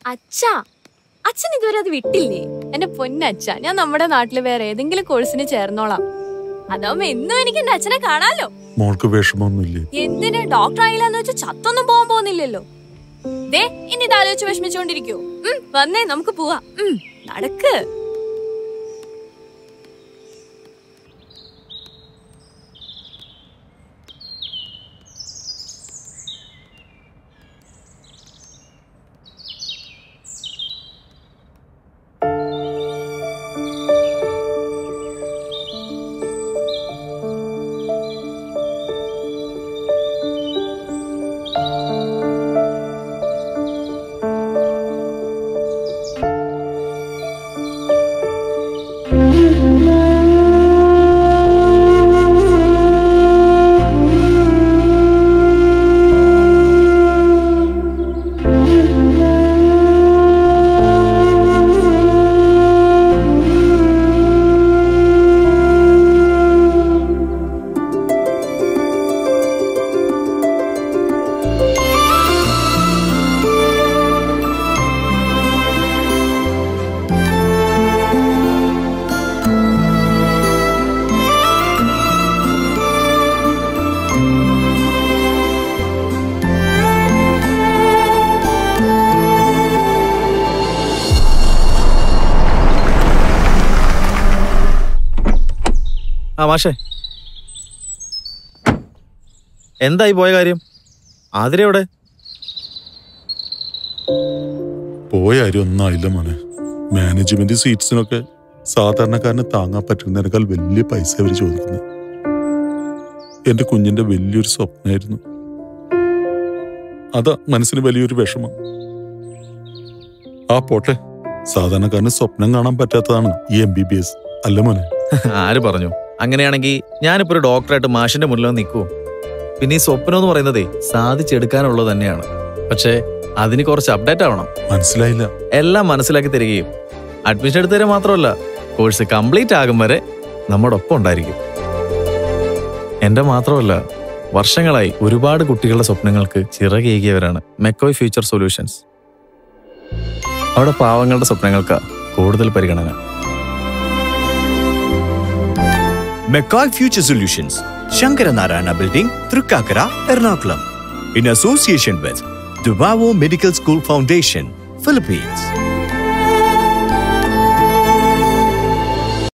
അച്ഛാ അച്ഛൻ ഇതുവരെ അത് വിട്ടില്ലേ എന്റെ പൊന്നച്ഛ ഞാൻ നമ്മുടെ നാട്ടില് വേറെ ഏതെങ്കിലും കോഴ്സിന് ചേർന്നോളാം അതാവുമ്പോ എന്നും എനിക്ക് എന്റെ അച്ഛനെ കാണാലോ മോൾക്ക് വിഷമമൊന്നുമില്ലേ എന്തിന് ഡോക്ടർ ആയില്ലെന്ന് വെച്ച് ചത്തൊന്നും പോകാൻ പോകുന്നില്ലല്ലോ ദേ ഇനി ഇതാലോചിച്ച് വിഷമിച്ചോണ്ടിരിക്കോ ഉം വന്നേ നമുക്ക് പോവാ ഉം നടക്ക് ആ മാഷേ എന്തായി പോയ കാര്യം ആതിര എവിടെ പോയ കാര്യം ഒന്നും ആയില്ല മോനെ മാനേജ്മെന്റ് സീറ്റ്സിനൊക്കെ സാധാരണക്കാരന് താങ്ങാൻ പറ്റുന്നതിനേക്കാൾ വലിയ പൈസ അവർ ചോദിക്കുന്നത് എന്റെ കുഞ്ഞിന്റെ വലിയൊരു സ്വപ്നമായിരുന്നു അതാ മനസ്സിന് വലിയൊരു വിഷമം ആ പോട്ടെ സാധാരണക്കാരന് സ്വപ്നം കാണാൻ പറ്റാത്തതാണ് ഈ എം ബി ബി എസ് അല്ല മോനെ ആര് പറഞ്ഞു അങ്ങനെയാണെങ്കിൽ ഞാനിപ്പോ ഒരു ഡോക്ടറായിട്ട് മാഷിന്റെ മുന്നിൽ നിൽക്കുവോ പിന്നെ ഈ സ്വപ്നം എന്ന് പറയുന്നതേ സാധിച്ചെടുക്കാനുള്ളത് തന്നെയാണ് പക്ഷേ അതിന് കുറച്ച് അപ്ഡേറ്റ് ആവണം മനസ്സിലായില്ല എല്ലാം മനസ്സിലാക്കി തരികയും അഡ്മിഷൻ എടുത്തു തരാൻ മാത്രമല്ല കോഴ്സ് കംപ്ലീറ്റ് ആകും വരെ നമ്മുടെ ഒപ്പം ഉണ്ടായിരിക്കും എന്റെ മാത്രമല്ല വർഷങ്ങളായി ഒരുപാട് കുട്ടികളുടെ സ്വപ്നങ്ങൾക്ക് ചിറകേകിയവരാണ് മെക്കോയ് ഫ്യൂച്ചർ സൊല്യൂഷൻസ് അവിടെ പാവങ്ങളുടെ സ്വപ്നങ്ങൾക്ക് കൂടുതൽ പരിഗണന McCoy Future Solutions, Shankaranarayana Building, Trukakara, Ernakulam, in association with Dubavo Medical School Foundation, Philippines.